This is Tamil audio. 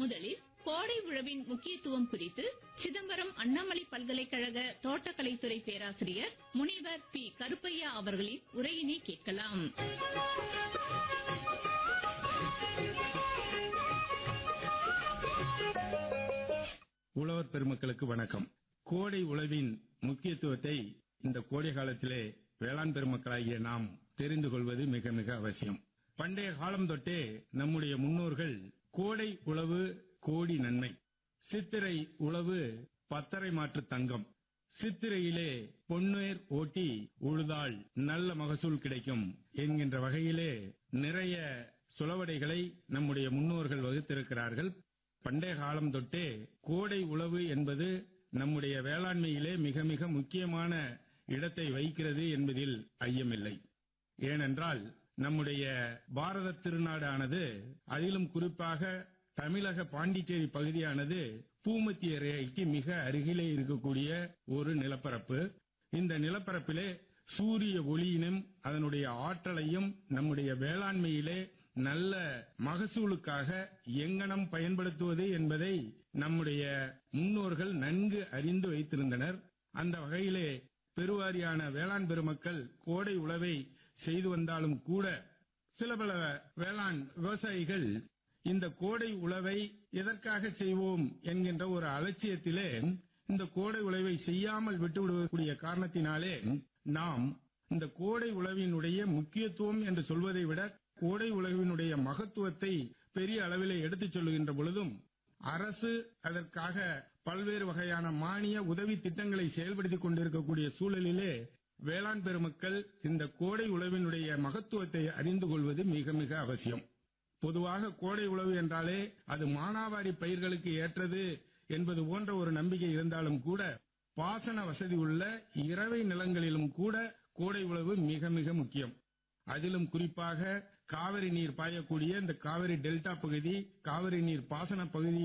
முதலில் கோடை உழவின் முக்கியத்துவம் குறித்து சிதம்பரம் அண்ணாமலை பல்கலைக்கழக தோட்டக்கலைத்துறை பேராசிரியர் முனைவர் பி கருப்பையா அவர்களின் உரையினை கேட்கலாம் உழவர் பெருமக்களுக்கு வணக்கம் கோடை உழவின் முக்கியத்துவத்தை இந்த கோடை காலத்திலே வேளாண் பெருமக்களாகிய நாம் தெரிந்து கொள்வது மிக மிக அவசியம் பண்டைய காலம் தொட்டே நம்முடைய முன்னோர்கள் கோடை உழவு கோடி நன்மை சித்திரை உழவு பத்தரை மாற்று தங்கம் சித்திரையிலே பொன்னேர் ஓட்டி உழுதால் நல்ல மகசூல் கிடைக்கும் என்கின்ற வகையிலே நிறைய சுளவடைகளை நம்முடைய முன்னோர்கள் வகுத்திருக்கிறார்கள் பண்டைய காலம் தொட்டே கோடை உழவு என்பது நம்முடைய வேளாண்மையிலே மிக மிக முக்கியமான இடத்தை வைக்கிறது என்பதில் ஐயமில்லை ஏனென்றால் நம்முடைய பாரத திருநாடானது அதிலும் குறிப்பாக தமிழக பாண்டிச்சேரி பகுதியானது பூமத்திய ரேகைக்கு மிக அருகிலே இருக்கக்கூடிய ஒரு நிலப்பரப்பு இந்த நிலப்பரப்பிலே சூரிய ஒளியினும் அதனுடைய ஆற்றலையும் நம்முடைய வேளாண்மையிலே நல்ல மகசூலுக்காக எங்கனம் பயன்படுத்துவது என்பதை நம்முடைய முன்னோர்கள் நன்கு அறிந்து வைத்திருந்தனர் அந்த வகையிலே பெருவாரியான வேளாண் பெருமக்கள் கோடை உழவை செய்து வந்தாலும் கூட சில பல வேளாண் விவசாயிகள் இந்த கோடை உழவை எதற்காக செய்வோம் என்கின்ற ஒரு அலட்சியத்திலே இந்த கோடை உழவை செய்யாமல் விட்டுவிடக்கூடிய காரணத்தினாலே நாம் இந்த கோடை உழவினுடைய முக்கியத்துவம் என்று சொல்வதை விட கோடை உழவினுடைய மகத்துவத்தை பெரிய அளவிலே எடுத்துச் சொல்லுகின்ற பொழுதும் அரசு அதற்காக பல்வேறு வகையான மானிய உதவி திட்டங்களை செயல்படுத்திக் கொண்டிருக்கக்கூடிய சூழலிலே வேளாண் பெருமக்கள் இந்த கோடை உழவினுடைய மகத்துவத்தை அறிந்து கொள்வது மிக மிக அவசியம் பொதுவாக கோடை உழவு என்றாலே அது மானாவாரி பயிர்களுக்கு ஏற்றது என்பது போன்ற ஒரு நம்பிக்கை இருந்தாலும் கூட பாசன வசதி உள்ள இரவை நிலங்களிலும் கூட கோடை உழவு மிக மிக முக்கியம் அதிலும் குறிப்பாக காவிரி நீர் பாயக்கூடிய இந்த காவிரி டெல்டா பகுதி காவிரி நீர் பாசன பகுதி